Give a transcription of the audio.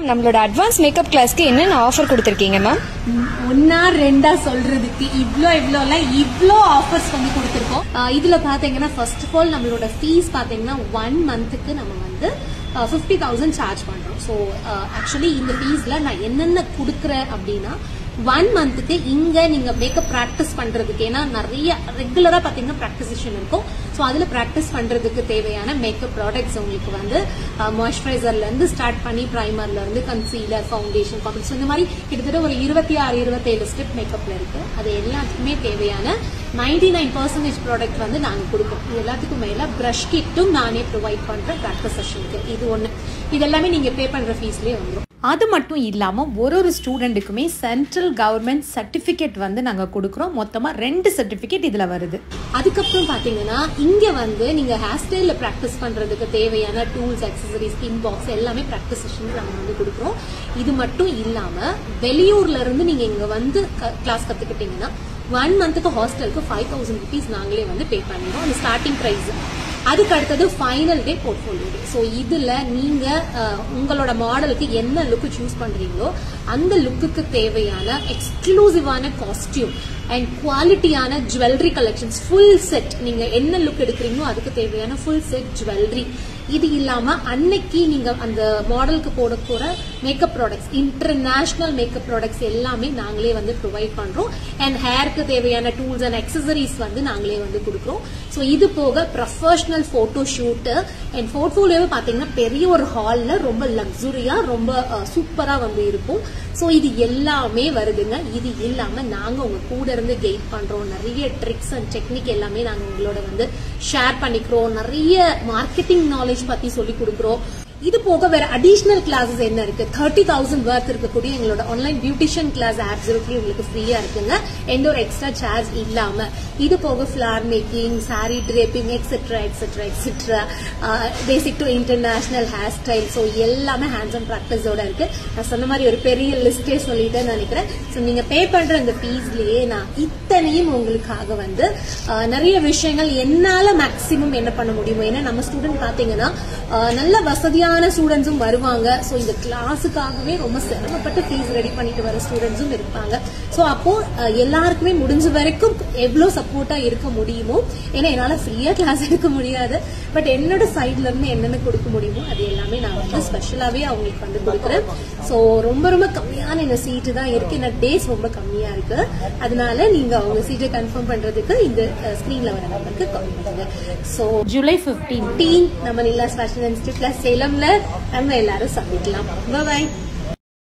நம்மளோட advance makeup கிளாஸ்க்கு என்னென்ன ஆஃபர் கொடுத்துருக்கீங்க மேம் ஒன்னா ரெண்டா சொல்றதுக்கு இவ்ளோ இவ்ளோல இவ்ளோ ஆஃபர்ஸ் வந்து கொடுத்துருக்கோம் அஹ் இதுல பாத்தீங்கன்னா ஃபர்ஸ்ட் ஆஃப் ஆல் நம்மளோட ஃபீஸ் பாத்தீங்கன்னா ஒன் மந்த்துக்கு நம்ம வந்து ஃபிஃப்டி தௌசண்ட் சார்ஜ் பண்றோம் ஸோ ஆக்சுவலி இந்த ஃபீஸ்ல நான் என்னென்ன கொடுக்குறேன் அப்படின்னா ஒன் மந்த்துக்கு இங்க நீங்க மேக்கப் ப்ராக்டிஸ் பண்றதுக்கு ஏன்னா நிறைய ரெகுலரா பாத்தீங்கன்னா ப்ராக்டிஸ் செஷன் இருக்கும் ஸோ அதுல ப்ராக்டிஸ் பண்றதுக்கு தேவையான மேக்கப் ப்ராடக்ட்ஸ் உங்களுக்கு வந்து மாய்ஸ்சரைசர்ல இருந்து ஸ்டார்ட் பண்ணி பிரைமர்ல இருந்து கன்சீலர் ஃபவுண்டேஷன் காம்பெக்ஸ் இந்த மாதிரி கிட்டத்தட்ட ஒரு இருபத்தி ஆறு இருபத்தேழு ஸ்டெப் மேக்கப்ல இருக்கு அது எல்லாத்துக்குமே தேவையான நைன்டி நைன் பர்சன்டேஜ் ப்ராடக்ட் வந்து நாங்க கொடுப்போம் இது எல்லாத்துக்கும் மேல பிரஷ் கிட்டும் நானே ப்ரொவைட் பண்றேன் ப்ராக்டிஸ் செஷனுக்கு இது ஒண்ணு இது எல்லாமே நீங்க பே பண்ற ஃபீஸ்லயே வந்துரும் அது மட்டும் இல்லாமல் ஒரு ஒரு ஸ்டூடெண்ட்டுக்குமே சென்ட்ரல் கவர்மெண்ட் சர்டிஃபிகேட் வந்து நாங்கள் கொடுக்குறோம் மொத்தமாக ரெண்டு சர்டிஃபிகேட் இதில் வருது அதுக்கப்புறம் பாத்தீங்கன்னா இங்க வந்து நீங்க ஹேர் ஸ்டைல்ல பிராக்டிஸ் பண்றதுக்கு தேவையான டூல்ஸ் அக்சசரிஸ் ஸ்கின் பாக்ஸ் எல்லாமே பிராக்டிஸ் செஷன் நம்ம வந்து கொடுக்குறோம் இது மட்டும் இல்லாம வெளியூர்ல இருந்து நீங்க இங்க வந்து கிளாஸ் கத்துக்கிட்டீங்கன்னா ஒன் மந்த்துக்கு ஹாஸ்டலுக்கு ஃபைவ் தௌசண்ட் ருபீஸ் நாங்களே வந்து பே பண்ணிடுவோம் அந்த ஸ்டார்டிங் ப்ரைஸ் அதுக்கு அடுத்தது final day portfolio day so இதுல நீங்க அஹ், உங்களோட மாடலுக்கு என்ன லுக்கு சூஸ் பண்றீங்களோ அந்த லுக்குக்கு தேவையான எக்ஸ்க்ளூசிவான காஸ்டியூம் அண்ட் குவாலிட்டியான ஜுவல்லரி கலெக்ஷன்ஸ் ஃபுல் செட் நீங்க என்ன லுக் எடுக்கிறீங்களோ அதுக்கு தேவையான ஃபுல் செட் ஜுவல்லரி இது இல்லாம அன்னைக்கு நீங்க அந்த மாடலுக்கு போட போற makeup products international makeup products எல்லாமே நாங்களே வந்து ப்ரொவைட் பண்றோம் அண்ட் ஹேருக்கு தேவையான டூல்ஸ் அண்ட் அக்சசரிஸ் வந்து நாங்களே வந்து கொடுக்குறோம் ஸோ இது போக ப்ரொஃபஷனல் போட்டோ ஷூட் அண்ட் போர்ட்ஃபோலியோவே பாத்தீங்கன்னா பெரிய ஒரு ஹால்ல ரொம்ப லக்ஸுரியா ரொம்ப சூப்பரா வந்து இருக்கும் ஸோ இது எல்லாமே வருதுங்க இது இல்லாம நாங்க உங்க கூட இருந்து கெயிட் பண்றோம் நிறைய ட்ரிக்ஸ் அண்ட் டெக்னிக் எல்லாமே நாங்க உங்களோட வந்து ஷேர் பண்ணிக்கிறோம் நிறைய மார்க்கெட்டிங் நாலேஜ் பத்தி சொல்லி கொடுக்குறோம் இது போக வேற அடிஷனல் கிளாஸஸ் என்ன இருக்கு தேர்ட்டி தௌசண்ட் ஒர்த் இருக்கக்கூடிய எங்களோட ஆன்லைன் பியூட்டிஷியன் கிளாஸ் ஆப்சல்யூட்லி உங்களுக்கு ஃப்ரீயா இருக்குங்க எந்த ஒரு எக்ஸ்ட்ரா சார்ஜ் இல்லாம இது போக ஃபிளார் making sari draping etcetera etcetera etcetera basic to international hair style so எல்லாமே ஹேண்ட்ஸ் ஆன் ப்ராக்டிஸோட இருக்கு நான் சொன்ன மாதிரி ஒரு பெரிய லிஸ்டே சொல்லிட்டேன்னு நினைக்கிறேன் ஸோ நீங்க பே பண்ற இந்த ஃபீஸ்லயே நான் இத்தனையும் உங்களுக்காக வந்து அஹ், நிறைய விஷயங்கள் என்னால மேக்சிமம் என்ன பண்ண முடியுமோ ஏன்னா நம்ம ஸ்டூடெண்ட் பாத்தீங்கன்னா அஹ், நல்ல வசதியான ஸ்டூடெண்ட்ஸும் வருவாங்க ஸோ இந்த கிளாஸுக்காகவே ரொம்ப சிரமப்பட்டு ஃபீஸ் ரெடி பண்ணிட்டு வர ஸ்டூடெண்ட்ஸும் இருப்பாங்க ஸோ அப்போ அஹ், எல்லாருக்குமே முடிஞ்ச வரைக்கும் எவ்வளோ சப்போர்ட்டா இருக்க முடியுமோ ஏன்னா என்னால ஃப்ரீயா கிளாஸ் எடுக்க முடியாது பட் என்னோட சைட்ல இருந்து என்னென்ன கொடுக்க முடியுமோ அது எல்லாமே நான் வந்து ஸ்பெஷலாவே அவங்களுக்கு வந்து கொடுக்குறேன் ஸோ ரொம்ப ரொம்ப கம்மியான இந்த சீட்டு தான் இருக்கு இந்த டேஸ் ரொம்ப கம்மியா இருக்கு அதனால நீங்க அவங்க சீட்டை கன்ஃபார்ம் பண்றதுக்கு இந்த ஸ்கிரீன்ல வர நம்பருக்கு கால் பண்ணுங்க ஸோ ஜூலை 15 டீம் நம்ம நிலாஸ் ஃபேஷன் இன்ஸ்டியூட்ல சேலம்ல நம்ம எல்லாரும் சந்திக்கலாம் பாய்